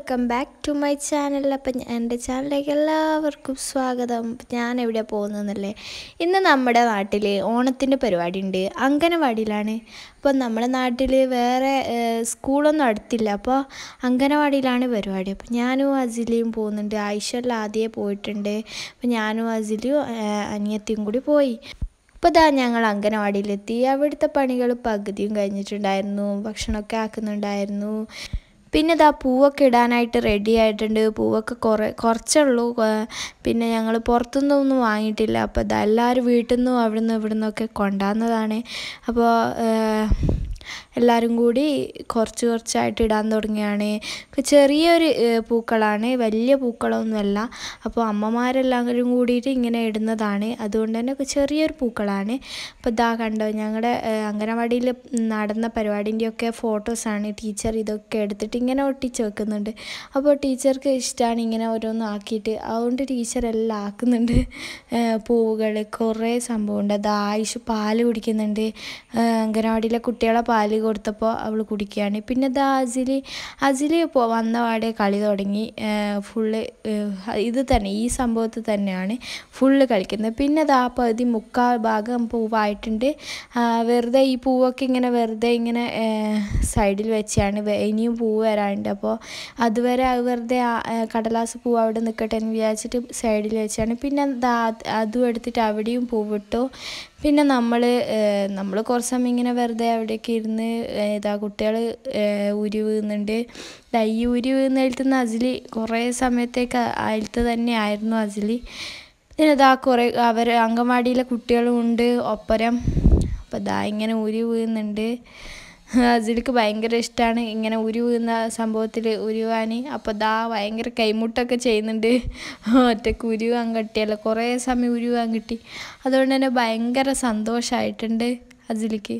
welcome back to my channel അപ്പം എൻ്റെ ചാനലിലേക്ക് എല്ലാവർക്കും സ്വാഗതം ഞാൻ എവിടെയാണ് പോകുന്നതെന്നല്ലേ ഇന്ന് നമ്മുടെ നാട്ടിൽ ഓണത്തിൻ്റെ പരിപാടി ഉണ്ട് അങ്കനവാടിയിലാണ് അപ്പോൾ നമ്മുടെ നാട്ടിൽ വേറെ ഏഹ്, സ്കൂളൊന്നും അടുത്തില്ല അപ്പോൾ അങ്കനവാടിയിലാണ് പരിപാടി അപ്പോൾ ഞാനും അസിലിയും പോകുന്നുണ്ട് ആയിഷെല്ലാം ആദ്യമേ പോയിട്ടുണ്ട് അപ്പോൾ ഞാനും അസിലിയും ഏഹ്, അനിയത്തിയും കൂടി പോയി അപ്പോൾ ഇതാ ഞങ്ങൾ അങ്കനവാടിയിലെത്തി അവിടുത്തെ പണികൾ പകുതിയും കഴിഞ്ഞിട്ടുണ്ടായിരുന്നു ഭക്ഷണമൊക്കെ ആക്കുന്നുണ്ടായിരുന്നു പിന്നെ ഇതാ പൂവൊക്കെ ഇടാനായിട്ട് റെഡി ആയിട്ടുണ്ട് പൂവൊക്കെ കുറേ കുറച്ചുള്ളൂ കൊ- പിന്നെ ഞങ്ങൾ പുറത്തുനിന്നൊന്നും വാങ്ങിയിട്ടില്ല അപ്പോൾ ഇതാ എല്ലാവരും വീട്ടിൽ നിന്നും അവിടെ നിന്നും ഇവിടെ നിന്നൊക്കെ കൊണ്ടുവന്നതാണ് അപ്പോൾ എല്ലാവരും കൂടി കുറച്ച് കുറച്ചായിട്ട് ഇടാൻ തുടങ്ങിയാണ് ഇപ്പൊ ചെറിയൊരു ഏഹ്, പൂക്കളാണ് വലിയ പൂക്കളൊന്നുമല്ല അപ്പോൾ അമ്മമാരെല്ലാവരും കൂടിയിട്ട് ഇങ്ങനെ ഇടുന്നതാണ് അതുകൊണ്ട് തന്നെ ചെറിയൊരു പൂക്കളാണ് അപ്പോൾ ഇതാ കണ്ടോ ഞങ്ങളുടെ അംഗനവാടിയിൽ നടന്ന പരിപാടിൻ്റെയൊക്കെ ഫോട്ടോസാണ് ടീച്ചർ ഇതൊക്കെ എടുത്തിട്ട് ഇങ്ങനെ ഒട്ടിച്ച് വെക്കുന്നുണ്ട് അപ്പോൾ ടീച്ചർക്ക് ഇഷ്ടമാണ് ഇങ്ങനെ ഓരോന്നും ആക്കിയിട്ട് അതുകൊണ്ട് ടീച്ചർ എല്ലാം ആക്കുന്നുണ്ട് പൂവുകൾ കുറേ സംഭവമുണ്ട് അത് ആയിഷ് പാല് കുടിക്കുന്നുണ്ട് ഏഹ് അംഗനവാടിയിലെ കുട്ടികളെ പാല് കൊടുത്തപ്പോൾ അവൾ കുടിക്കുകയാണ് പിന്നെ ഇത് അസിലി അസിലി ഇപ്പോൾ വന്ന പാടെ കളി തുടങ്ങി ഫുള്ള് ഇത് തന്നെ ഈ സംഭവത്തിൽ തന്നെയാണ് ഫുള്ള് കളിക്കുന്നത് പിന്നെ അത് ആ പകുതി മുക്കാൽ ഭാഗം പൂവായിട്ടുണ്ട് ആ, വെറുതെ ഈ പൂവൊക്കെ ഇങ്ങനെ വെറുതെ ഇങ്ങനെ സൈഡിൽ വെച്ചാണ് വെ- ഇനിയും പൂവ് വരാനുണ്ട് അപ്പോൾ അതുവരെ അത് വെറുതെ ആ, ആ, കടലാസ് പൂവ് അവിടെ നിൽക്കട്ടെ എന്ന് വിചാരിച്ചിട്ട് സൈഡിൽ വെച്ചാണ് പിന്നെ ദാ അതും എടുത്തിട്ട് അവിടെയും പൂവിട്ടു പിന്നെ നമ്മൾ നമ്മൾ കുറച്ച് സമയം ഇങ്ങനെ വെറുതെ അവിടെയൊക്കെ ഇരുന്ന് ഏഹ്, ഇതാ കുട്ടികൾ ഉരി വീഴുന്നുണ്ട് ദാ ഈ ഉരി വീഴുന്നിടത്തുനിന്ന് അസിലി കുറേ സമയത്തേക്ക് അതിലത്ത് തന്നെ ആയിരുന്നു അസിലി പിന്നെ ഇതാ കുറേ അവർ അങ്കൻവാടിയിലെ കുട്ടികളും ഉണ്ട് ഒപ്പരം അപ്പോൾ ഇതാ ഇങ്ങനെ ഉരി വീഴുന്നുണ്ട് അസിലിക്ക് ഭയങ്കര ഇഷ്ടമാണ് ഇങ്ങനെ ഉരു വീഴുന്ന സംഭവത്തിൽ ഉരുവാൻ അപ്പോൾ ദാ ഭയങ്കര കൈമുട്ടൊക്കെ ചെയ്യുന്നുണ്ട് ഒറ്റക്ക് ഉരുവാൻ കിട്ടിയല്ലോ കുറേ സമയം ഉരുവാൻ കിട്ടി അതുകൊണ്ട് തന്നെ ഭയങ്കര സന്തോഷമായിട്ടുണ്ട് അസിലിക്ക്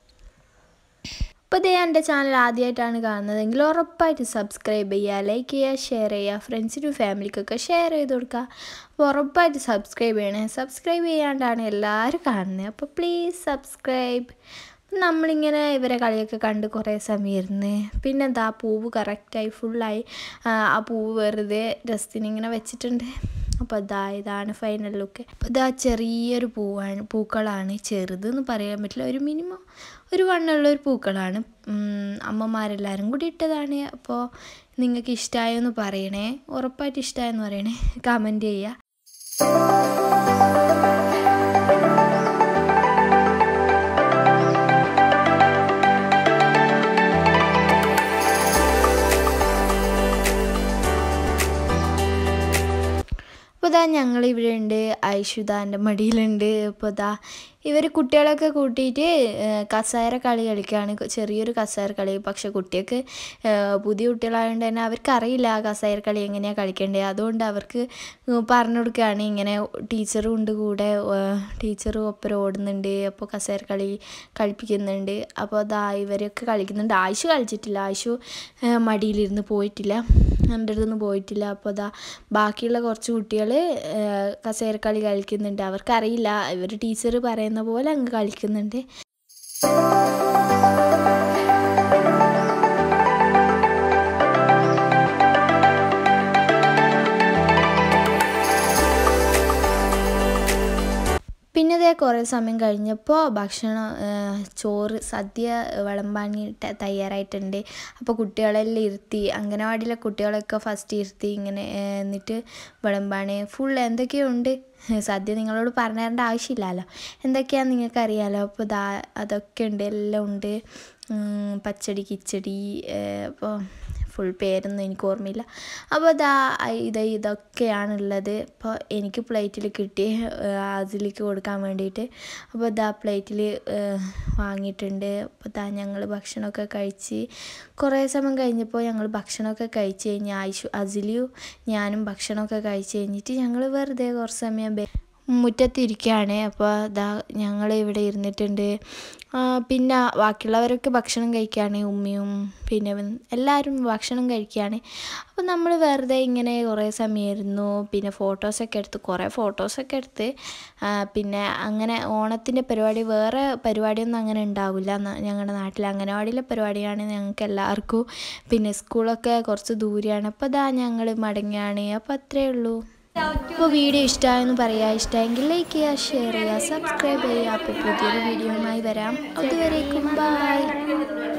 അപ്പോൾ ഇതേ എൻ്റെ ചാനൽ ആദ്യമായിട്ടാണ് കാണുന്നതെങ്കിൽ ഉറപ്പായിട്ട് സബ്സ്ക്രൈബ് ചെയ്യുക ലൈക്ക് ചെയ്യുക ഷെയർ ചെയ്യുക ഫ്രണ്ട്സിനും ഫാമിലിക്കൊക്കെ ഷെയർ ചെയ്ത് കൊടുക്കുക അപ്പോൾ ഉറപ്പായിട്ട് സബ്സ്ക്രൈബ് ചെയ്യണേ സബ്സ്ക്രൈബ് ചെയ്യാണ്ടാണ് എല്ലാവരും കാണുന്നത് അപ്പോൾ പ്ലീസ് സബ്സ്ക്രൈബ് നമ്മളിങ്ങനെ ഇവരെ കളിയൊക്കെ കണ്ട് കുറേ സമയം ഇരുന്ന് പിന്നെ എന്താ പൂവ് കറക്റ്റായി ഫുള്ളായി ആ പൂവ് വെറുതെ ഡസ്റ്റിന് ഇങ്ങനെ വെച്ചിട്ടുണ്ട് അപ്പോൾ ഇതാ ഇതാണ് ഫൈനൽ ലുക്ക് അപ്പോൾ ഇതാ ചെറിയൊരു പൂവാണ് പൂക്കളാണ് ചെറുതെന്ന് പറയാൻ പറ്റില്ല ഒരു മിനിമം ഒരു വണ്ണമുള്ള ഒരു പൂക്കളാണ് ഉം, അമ്മമാരെല്ലാവരും കൂടി ഇട്ടതാണ് അപ്പോൾ നിങ്ങൾക്ക് ഇഷ്ടമായെന്ന് പറയണേ ഉറപ്പായിട്ട് ഇഷ്ടമായെന്ന് പറയണേ കമൻറ്റ് ചെയ്യുക അപ്പോൾ ഇതാ ഞങ്ങൾ ഇവിടെ ഉണ്ട് ഐഷുദാൻ്റെ മടിയിലുണ്ട് അപ്പോൾ ഇതാ ഇവർ കുട്ടികളൊക്കെ കൂട്ടിയിട്ട് ഏഹ്, കസേര കളി കളിക്കുകയാണ് ചെറിയൊരു കസേര കളി പക്ഷെ കുട്ടികൾക്ക് ഏഹ്, പുതിയ കുട്ടികളായതുകൊണ്ട് തന്നെ അവർക്കറിയില്ല ആ കസേര കളി എങ്ങനെയാണ് കളിക്കേണ്ടത് അതുകൊണ്ട് അവർക്ക് പറഞ്ഞു കൊടുക്കുകയാണ് ഇങ്ങനെ ടീച്ചറും ഉണ്ട് കൂടെ ടീച്ചറും ഒപ്പരം ഓടുന്നുണ്ട് അപ്പോൾ കസേര കളി കളിപ്പിക്കുന്നുണ്ട് അപ്പോൾ അതാ ഇവരൊക്കെ കളിക്കുന്നുണ്ട് ആയിഷു കളിച്ചിട്ടില്ല ആയിഷു ഏഹ്, മടിയിലിരുന്ന് പോയിട്ടില്ല എൻ്റെ അടുത്തൊന്നും പോയിട്ടില്ല അപ്പോൾ അതാ ബാക്കിയുള്ള കുറച്ച് കുട്ടികൾ കസേരക്കളി കളിക്കുന്നുണ്ട് അവർക്കറിയില്ല ഇവർ ടീച്ചർ പറയുന്ന പോലെ അങ്ങ് കളിക്കുന്നുണ്ട് പിന്നെ ഇതേ കുറേ സമയം കഴിഞ്ഞപ്പോൾ ഭക്ഷണം ഏഹ്, ചോറ് സദ്യ വിളമ്പാൻ ത- തയ്യാറായിട്ടുണ്ട് അപ്പോൾ കുട്ടികളെല്ലാം ഇരുത്തി അംഗനവാടിയിലെ കുട്ടികളൊക്കെ ഫസ്റ്റ് ഇരുത്തി ഇങ്ങനെ ഏഹ്, എന്നിട്ട് വിളമ്പാണ് ഫുൾ എന്തൊക്കെയോ ഉണ്ട് സദ്യ നിങ്ങളോട് പറഞ്ഞു തരേണ്ട ആവശ്യമില്ലല്ലോ എന്തൊക്കെയാണെന്ന് നിങ്ങൾക്ക് അറിയാമല്ലോ അപ്പോൾ ദാ അതൊക്കെ ഉണ്ട് എല്ലാം ഉണ്ട് ഉം, പച്ചടി കിച്ചടി ഏഹ്, അപ്പോൾ ഫുൾ പേരൊന്നും എനിക്ക് ഓർമ്മയില്ല അപ്പോൾ ഇതാ ഇത് ഇതൊക്കെയാണുള്ളത് അപ്പോൾ എനിക്ക് പ്ലേറ്റിൽ കിട്ടി അതിലേക്ക് കൊടുക്കാൻ വേണ്ടിയിട്ട് അപ്പോൾ ഇതാ പ്ലേറ്റിൽ വാങ്ങിയിട്ടുണ്ട് അപ്പോൾ ഇതാ ഞങ്ങൾ ഭക്ഷണമൊക്കെ കഴിച്ച് കുറേ സമയം കഴിഞ്ഞപ്പോൾ ഞങ്ങൾ ഭക്ഷണമൊക്കെ കഴിച്ച് കഴിഞ്ഞ് ആയിഷു അസിലിയും ഞാനും ഭക്ഷണമൊക്കെ കഴിച്ച് കഴിഞ്ഞിട്ട് ഞങ്ങൾ വെറുതെ കുറച്ച് സമയം ബെ- മുറ്റത്തിരിക്കുകയാണ് അപ്പോൾ ഇതാ ഞങ്ങൾ ഇവിടെ ഇരുന്നിട്ടുണ്ട് ആ, പിന്നെ ബാക്കിയുള്ളവരൊക്കെ ഭക്ഷണം കഴിക്കുകയാണ് ഉമ്മയും പിന്നെ എല്ലാവരും ഭക്ഷണം കഴിക്കുകയാണ് അപ്പോൾ നമ്മൾ വെറുതെ ഇങ്ങനെ കുറേ സമയമായിരുന്നു പിന്നെ ഫോട്ടോസൊക്കെ എടുത്ത് കുറേ ഫോട്ടോസൊക്കെ എടുത്ത് ആ, പിന്നെ അങ്ങനെ ഓണത്തിൻ്റെ പരിപാടി വേറെ പരിപാടിയൊന്നും അങ്ങനെ ഉണ്ടാവില്ല ന- ഞങ്ങളുടെ നാട്ടിൽ അംഗനവാടിയിലെ പരിപാടിയാണ് ഞങ്ങൾക്ക് എല്ലാവർക്കും പിന്നെ സ്കൂളൊക്കെ കുറച്ച് ദൂരെയാണ് അപ്പോൾ ഇതാ ഞങ്ങൾ മടങ്ങുകയാണ് അപ്പോൾ അത്രയേ ഉള്ളൂ അപ്പോൾ വീഡിയോ ഇഷ്ടമായെന്ന് പറയുക ഇഷ്ടമെങ്കിൽ ലൈക്ക് ചെയ്യുക ഷെയർ ചെയ്യുക സബ്സ്ക്രൈബ് ചെയ്യുക അപ്പോൾ പുതിയൊരു വീഡിയോയുമായി വരാം അതുവരേക്കും ബൈ